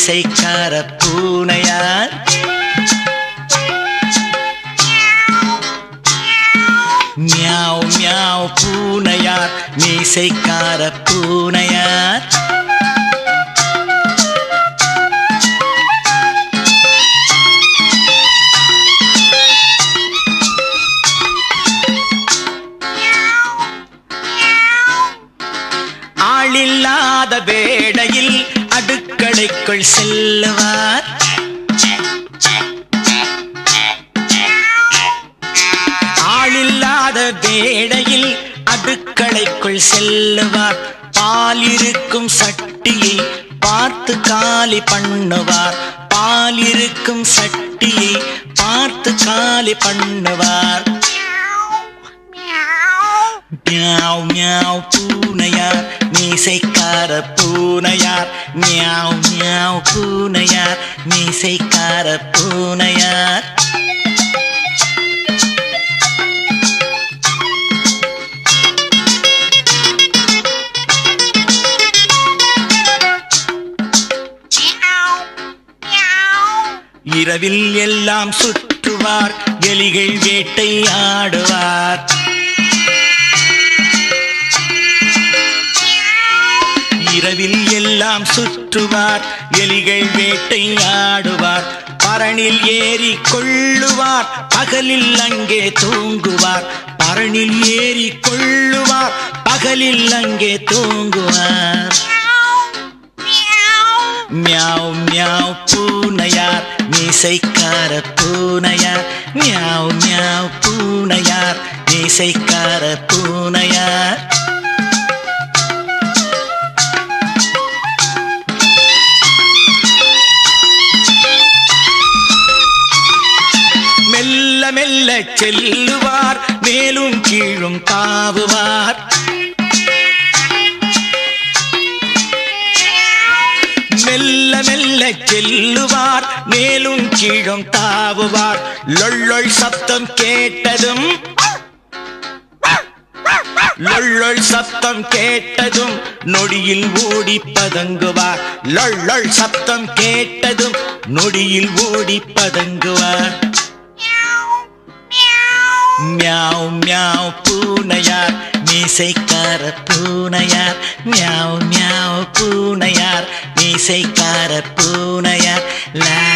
மீசைக்கார பூனையார் மியாவ் மியாவ் பூனையார் மீசைக்கார பூனையார் ஆளில்லாத வேளையில் அடுக்களைக்குள் செல்லுவார் ஆளில்லாத வேளையில் அடுக்களைக்குள் செல்லுவார் பால் இருக்கும் சட்டியை பார்த்து காலி பண்ணுவார் பால் இருக்கும் சட்டியை பார்த்து காலி பண்ணுவார் மியாவ் மியாவ் பூனையார் மீசைக்கார பூனையார் மியாவ் மியாவ் பூனையார் மீசைக்கார பூனையார் இரவில் எல்லாம் சுற்றுவார் எலிகள் வேட்டையாடுவார் இரவில் எல்லாம் சுற்றுவார் எலிகள் வேட்டையாடுவார் பரணில் ஏறி கொள்ளுவார் பகலில் அங்கே தூங்குவார் பரணில் ஏறி கொள்ளுவார் பகலில் அங்கே தூங்குவார் மியாவ் மியாவ் பூனையார் மீசைக்கார பூனையார் மியாவ் மியாவ் பூனையார் மீசைக்கார பூனையார் மெல்ல மெல்ல செல்லுவார் மேலும் கீழும் தாவுவார் மெல்ல மெல்ல செல்லுவார் மேலும் கீழும் தாவுவார் லொள்ளொள் சத்தம் கேட்டதும் லொள்ளொள் சத்தம் கேட்டதும் நொடியில் ஓடி பதங்குவார் லொள்ளொள் சத்தம் கேட்டதும் நொடியில் ஓடி பதங்குவார் மியாவ் மியாவ் பூனையார் மீசைக்கார பூனையார் மியாவ் மியாவ் பூனையார் மீசைக்கார பூனையார் லா